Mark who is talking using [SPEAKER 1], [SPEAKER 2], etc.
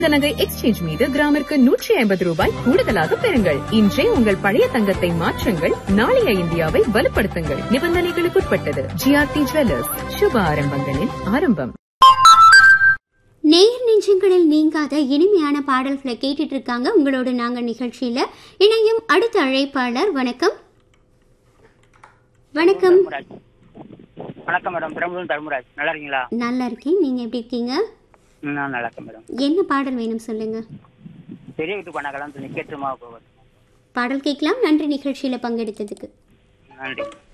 [SPEAKER 1] இந்த நகை எக்ஸ்சேஞ்ச் மீது கிராமிற்கு நூற்றி ஐம்பது ரூபாய் கூடுதலாக பெறுங்கள் இன்றே உங்கள் பழைய தங்கத்தை மாற்றுங்கள் நாளைய இந்தியாவை வலுப்படுத்துங்கள் நிபந்தனைகளுக்குட்பட்டது ஜிஆர்டி ஜுவல்லர்ஸ் சுப ஆரம்பங்களின் ஆரம்பம்
[SPEAKER 2] நேயர் நெஞ்சங்களில் நீங்காத இனிமையான பாடல்களை கேட்டுட்டு இருக்காங்க உங்களோட நாங்க நிகழ்ச்சியில இணையும் அடுத்த அழைப்பாளர் வணக்கம் வணக்கம்
[SPEAKER 3] தர்மராஜ் வணக்கம் மேடம் பெரம்பலூர் தர்மராஜ் நல்லா இருக்கீங்களா
[SPEAKER 2] நல்லா இருக்கேன் நீங்க எப்படி இருக்கீங்க
[SPEAKER 3] ம், நான் நல்லா இருக்கேன் மேடம்
[SPEAKER 2] என்ன பாடல் வேணும் சொல்லுங்க
[SPEAKER 3] பெரிய வீட்டு பண்ணக்கலாம் நிக்கேற்றுமா போவது
[SPEAKER 2] பாடல் கேட்கலாம் நன்றி நிகழ்ச்சியில பங்கெடுத்ததுக்கு
[SPEAKER 3] நன்றி